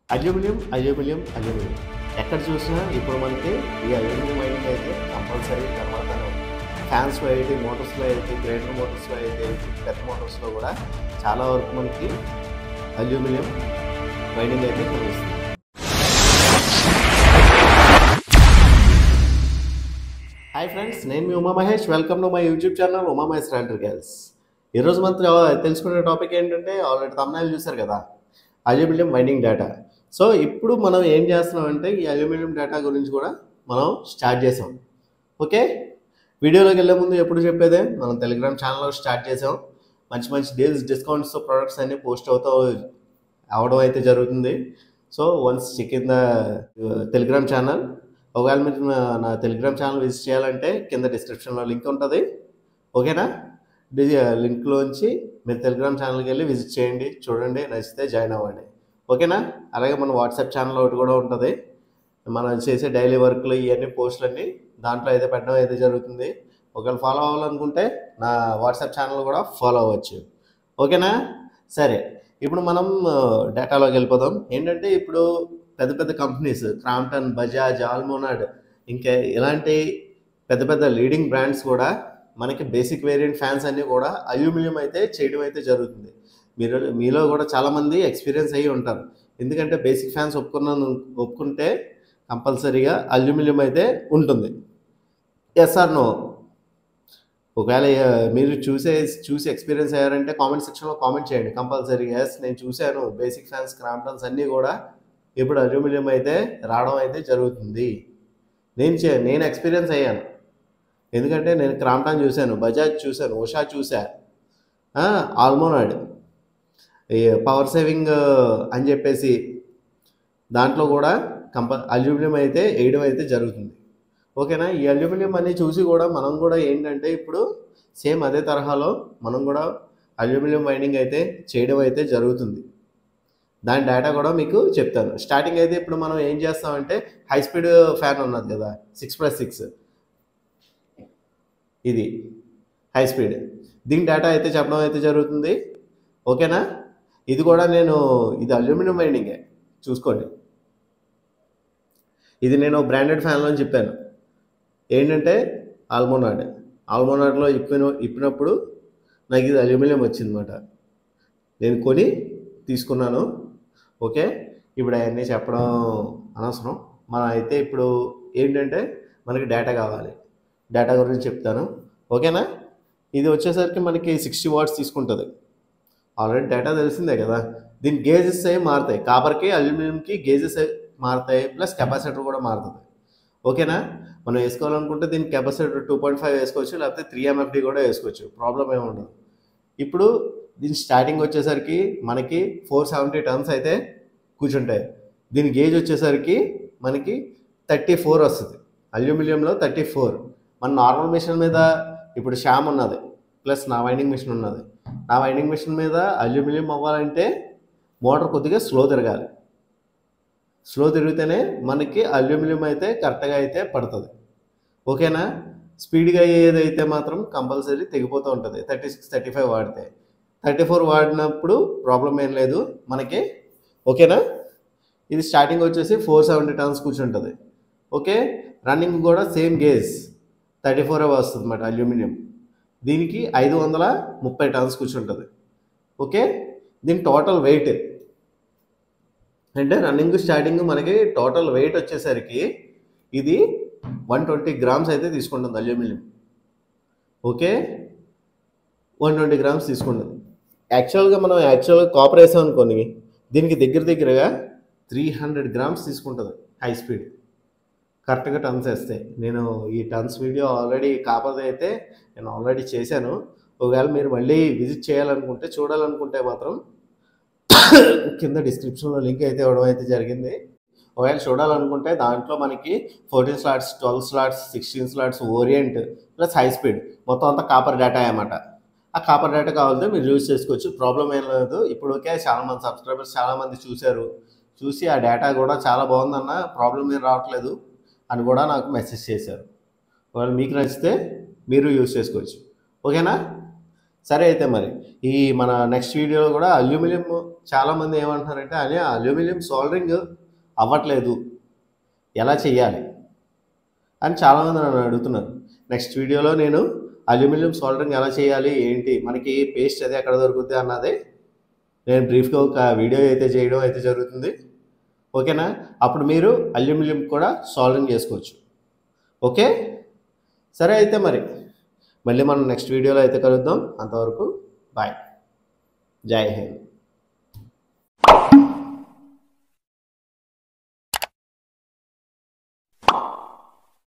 aluminium aluminium aluminium ఎక్కడ చూసినా ఇప్పుడు మనకి ఈ అల్యూమినియం మైనింగ్ అయితే కంపల్సరీ కనబడతాను ఫ్యాన్స్లో అయితే మోటార్స్లో అయితే గ్రైండర్ మోటార్స్లో అయితే పెద్ద మోటార్స్లో కూడా చాలా వరకు మనకి అల్యూమినియం మైనింగ్ అయితే కనిపిస్తుంది హాయ్ ఫ్రెండ్స్ నేను మీ Uma Mahesh welcome to my YouTube channel Uma Mahesh rider girls ఈరోజు మాత్రం తెలుసుకునే టాపిక్ ఏంటంటే ఆల్రెడీ తమిళనాడు చూశారు కదా అల్యూమినియం మైనింగ్ డేటా సో ఇప్పుడు మనం ఏం చేస్తున్నామంటే ఈ అల్యూమినియం డేటా గురించి కూడా మనం స్టార్ట్ చేసాం ఓకే వీడియోలోకి వెళ్ళే ముందు ఎప్పుడు చెప్పేదే మనం టెలిగ్రామ్ ఛానల్లో స్టార్ట్ చేసాం మంచి మంచి డీల్స్ డిస్కౌంట్స్ ప్రొడక్ట్స్ అన్ని పోస్ట్ అవుతూ అవడం అయితే జరుగుతుంది so once check in the Telegram channel ఒకవేళ మీరు నా- నా టెలిగ్రామ్ ఛానల్ విజిట్ చేయాలంటే కింద డిస్క్రిప్షన్లో లింక్ ఉంటుంది ఓకేనా డి- లింక్లోంచి మీరు టెలిగ్రామ్ ఛానల్కి వెళ్ళి విజిట్ చేయండి చూడండి నచ్చితే జాయిన్ అవ్వండి ఓకేనా అలాగే మన వాట్సాప్ ఛానల్ ఒకటి కూడా ఉంటుంది మనం చేసే డైలీ వర్క్లు ఇవన్నీ పోస్టులన్నీ దాంట్లో అయితే పెట్టడం అయితే జరుగుతుంది ఒకవేళ ఫాలో అవ్వాలనుకుంటే నా వాట్సాప్ ఛానల్ కూడా ఫాలో అవ్వచ్చు ఓకేనా సరే ఇప్పుడు మనం డేటాలోకి వెళ్ళిపోదాం ఏంటంటే ఇప్పుడు పెద్ద పెద్ద కంపెనీస్ క్రాంప్టన్ బజాజ్ ఆల్మోనాడ్ ఇంకా ఇలాంటి పెద్ద పెద్ద లీడింగ్ బ్రాండ్స్ కూడా మనకి బేసిక్ వేరియంట్ ఫ్యాన్స్ అన్నీ కూడా అల్యూమినియం అయితే చేయడం అయితే జరుగుతుంది మీరు మీలో కూడా చాలామంది ఎక్స్పీరియన్స్ అయ్యి ఉంటారు ఎందుకంటే బేసిక్ ఫ్యాన్స్ ఒప్పుకున్నాను ఒప్పుకుంటే కంపల్సరీగా అల్యూమినియం అయితే ఉంటుంది ఎస్ ఆర్ నో ఒకవేళ ఆ, మీరు చూసే చూసి ఎక్స్పీరియన్స్ అయ్యారంటే కామెంట్ సెక్షన్లో కామెంట్ చేయండి కంపల్సరీ ఎస్ నేను చూశాను బేసిక్ ఫ్యాన్స్ క్రాంప్టన్స్ అన్నీ కూడా ఇప్పుడు అల్యూమినియం అయితే రావడం అయితే జరుగుతుంది నేను చే నేను ఎక్స్పీరియన్స్ అయ్యాను ఎందుకంటే నేను క్రాంప్టన్ చూశాను బజాజ్ చూశాను ఉషా చూసా ఆల్మోనాడ్ ఈ పవర్ సేవింగ్ అని చెప్పేసి దాంట్లో కూడా కంప అల్యూమినియం అయితే వేయడం అయితే జరుగుతుంది ఓకేనా ఈ అల్యూమినియం అన్ని చూసి కూడా మనం కూడా ఏంటంటే ఇప్పుడు సేమ్ అదే తరహాలో మనం కూడా అల్యూమినియం మైనింగ్ అయితే చేయడం అయితే జరుగుతుంది దాని డేటా కూడా మీకు చెప్తాను స్టార్టింగ్ అయితే ఇప్పుడు మనం ఏం చేస్తామంటే హై స్పీడ్ ఫ్యాన్ ఉన్నది కదా సిక్స్ ప్లస్ సిక్స్ ఇది హై స్పీడ్ దీని డేటా అయితే చెప్పడం అయితే జరుగుతుంది ఓకేనా ఇది కూడా నేను ఇది అల్యూమినియం మైనింగే చూసుకోండి ఇది నేను బ్రాండెడ్ ఫ్యాన్లో అని చెప్పాను ఏంటంటే ఆల్మోనాడ్ ఆల్మోనాడ్లో ఇప్పిన ఇప్పినప్పుడు నాకు ఇది అల్యూమినియం వచ్చిందన్నమాట నేను కొని తీసుకున్నాను ఓకే ఇప్పుడు అవన్నీ చెప్పడం అనవసరం మనం అయితే ఇప్పుడు ఏంటంటే మనకి డేటా కావాలి డేటా గురించి చెప్తాను ఓకేనా ఇది వచ్చేసరికి మనకి సిక్స్టీ వాట్స్ తీసుకుంటుంది ఆల్రెడీ డేటా తెలిసిందే కదా దీని గేజెస్ అవి మారుతాయి కాపర్కి అల్యూమినియంకి గేజెస్ మారుతాయి ప్లస్ కెపాసిటర్ కూడా మారుతుంది ఓకేనా మనం వేసుకోవాలనుకుంటే దీని కెపాసిటర్ టూ పాయింట్ ఫైవ్ వేసుకోవచ్చు లేకపోతే త్రీ ఎంఎఫ్డి కూడా వేసుకోవచ్చు ప్రాబ్లం ఏమి ఉండదు ఇప్పుడు దీని స్టార్టింగ్ వచ్చేసరికి మనకి ఫోర్ సెవెంటీ టన్స్ అయితే కూర్చుంటాయి దీని గేజ్ వచ్చేసరికి మనకి థర్టీ ఫోర్ వస్తుంది అల్యూమినియంలో థర్టీ ఫోర్ మన నార్మల్ మిషన్ మీద ఇప్పుడు షామ్ ఉన్నది ప్లస్ నా వైండింగ్ మిషన్ ఉన్నది నా వైండింగ్ మిషన్ మీద అల్యూమినియం అవ్వాలంటే మోటార్ కొద్దిగా స్లో తిరగాలి స్లో తిరిగితేనే మనకి అల్యూమినియం అయితే కరెక్ట్గా అయితే పడుతుంది ఓకేనా స్పీడ్గా అయ్యేదైతే మాత్రం కంపల్సరీ తెగిపోతూ ఉంటుంది థర్టీ సిక్స్ థర్టీ ఫైవ్ వాడితే థర్టీ ఫోర్ వాడినప్పుడు ప్రాబ్లం ఏం లేదు మనకి ఓకేనా ఇది స్టార్టింగ్ వచ్చేసి ఫోర్ సెవెంటీ టన్స్ కూర్చుంటుంది ఓకే రన్నింగ్ కూడా సేమ్ గేజ్ థర్టీ ఫోర్ వస్తుంది అన్నమాట అల్యూమినియం దీనికి ఐదు వందల ముప్పై టన్స్ కూర్చుంటుంది ఓకే దీని టోటల్ వెయిట్ అంటే రన్నింగ్ స్టార్టింగ్ మనకి టోటల్ వెయిట్ వచ్చేసరికి ఇది వన్ ట్వంటీ గ్రామ్స్ అయితే తీసుకుంటుంది aluminium okay one twenty grams తీసుకుంటుంది యాక్చువల్గా మనం యాక్చువల్గా కాపర్ వేసాం అనుకోని దీనికి దగ్గర దగ్గరగా త్రీ హండ్రెడ్ గ్రామ్స్ తీసుకుంటుంది హై స్పీడ్ కరెక్ట్గా టన్స్ వేస్తే నేను ఈ టన్స్ వీడియో ఆల్రెడీ కాపర్ అయితే నేను ఆల్రెడీ చేశాను ఒకవేళ మీరు మళ్ళీ విజిట్ చేయాలనుకుంటే చూడాలనుకుంటే మాత్రం కింద డిస్క్రిప్షన్లో లింక్ అయితే ఇవ్వడం అయితే జరిగింది ఒకవేళ చూడాలనుకుంటే దాంట్లో మనకి fourteen slots twelve slots sixteen slots Orient plus high speed మొత్తం అంతా కాపర్ డేటా అన్నమాట ఆ కాపర్ డేటా కావాలంటే మీరు యూజ్ చేసుకోవచ్చు ప్రాబ్లం ఏం లేదు ఇప్పటికే చాలా మంది సబ్స్క్రైబర్స్ చాలా మంది చూశారు చూసి ఆ డేటా కూడా చాలా బాగుందన్న ప్రాబ్లం ఏం రావట్లేదు అని కూడా నాకు మెసేజ్ చేశారు ఒకవేళ మీకు నచ్చితే మీరు యూజ్ చేసుకోవచ్చు ఓకేనా సరే అయితే మరి ఈ మన నెక్స్ట్ వీడియోలో కూడా అల్యూమినియం చాలామంది ఏమంటున్నారంటే అదే అల్యూమినియం సోల్డరింగ్ అవ్వట్లేదు ఎలా చెయ్యాలి అని చాలామంది నన్ను అడుగుతున్నారు నెక్స్ట్ వీడియోలో నేను అల్యూమినియం సోల్డరింగ్ ఎలా చేయాలి ఏంటి మనకి పేస్ట్ అది ఎక్కడ దొరుకుతుంది అన్నది నేను బ్రీఫ్గా ఒక వీడియో అయితే చేయడం అయితే జరుగుతుంది ఓకేనా అప్పుడు మీరు అల్యూమినియం కూడా సోల్డరింగ్ చేసుకోవచ్చు ఓకే సరే అయితే మరి మళ్ళీ మనం నెక్స్ట్ వీడియోలో అయితే కలుద్దాం అంతవరకు బాయ్ జై హింద్